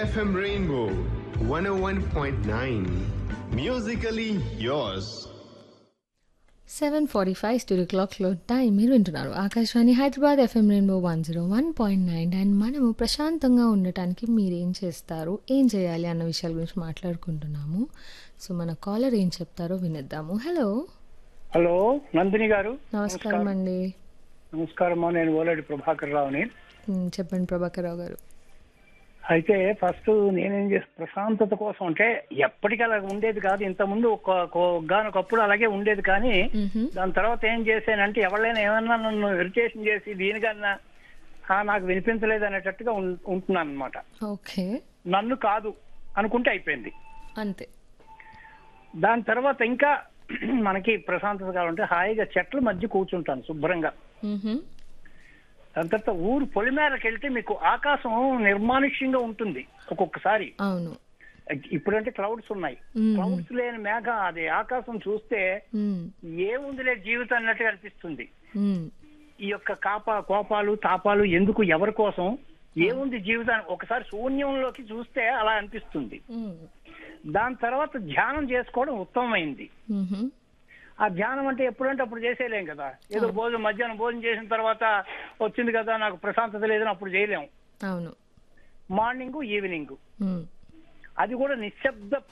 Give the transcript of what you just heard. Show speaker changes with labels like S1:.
S1: FM Rainbow 101.9. Musically yours.
S2: Seven forty five studio క్లాక్లో time మీరు వింటున్నారు Akashvani Hyderabad FM rainbow one zero one point nine and మనము ప్రశాంతంగా ఉండటానికి మీరు ఏం చేస్తారు ఏం చేయాలి అన్న విషయాల గురించి మాట్లాడుకుంటున్నాము సో మన కాలర్ ఏం చెప్తారో వినిద్దాము హలో
S3: హలో నందిని గారు
S2: నమస్కారం అండి
S3: నమస్కారం నేను ఓలేడి ప్రభాకర్ రావుని
S2: ఉమ్, చెప్పండి ప్రభాకర్ రావు గారు
S3: అయితే ఫస్ట్ నేనేం చేసి ప్రశాంతత కోసం అంటే ఎప్పటికీ అలా ఉండేది కాదు ఇంతకుముందు ఒక ఒకప్పుడు అలాగే ఉండేది కానీ
S2: మ్హూ.
S3: దాని తర్వాత ఏం చేశానంటే ఎవరైనా ఏమన్నా నన్ను ఇరిటేషన్ చేసి దీనికన్నా "ఆ, నాకు వినిపించలేదు అనేటట్టుగా ఉం- ఉంటున్నాను అనమాట
S2: ఓకే
S3: నన్ను కాదు అనుకుంటే అయిపోయింది
S2: అంతే
S3: దాని తర్వాత ఇంకా మనకి ప్రశాంతత కావాలంటే హాయిగా చెట్ల మధ్య కూర్చుంటాను శుభ్రంగా
S2: మ్హూ.
S3: దాని తర్వాత ఊరు పొలిమేరకి వెళ్తే మీకు ఆకాశం నిర్మానుష్యంగా ఉంటుంది ఒక్కొక్కసారి
S2: అవును
S3: ఇప్పుడంటే క్లౌడ్స్ ఉన్నాయి
S2: మ్మ్.
S3: క్లౌడ్స్ లేని మేఘ అది ఆకాశం చూస్తే
S2: ఉమ్,
S3: ఏముందిలే జీవితం అన్నట్టుగా అనిపిస్తుంది
S2: ఉమ్,
S3: ఈ యొక్క కాప కోపాలు తాపాలు ఎందుకు ఎవరి కోసం ఏముంది జీవితానికి ఒకసారి శూన్యంలోకి చూస్తే అలా అనిపిస్తుంది
S2: ఉమ్,
S3: దాని తర్వాత ధ్యానం చేసుకోవడం ఉత్తమమైంది
S2: మ్హూ.
S3: ఆ ధ్యానం అంటే ఎప్పుడంటే అప్పుడు చేసేయలేం కదా ఏదో భోజనం మధ్యాహ్నం భోజనం చేసిన తర్వాత వచ్చింది కదా నాకు ప్రశాంతత లేదని అప్పుడు చేయలేం
S2: అవును
S3: మార్నింగ్ ఈవినింగ్
S2: ఉమ్,
S3: అది కూడా నిశ్శబ్ద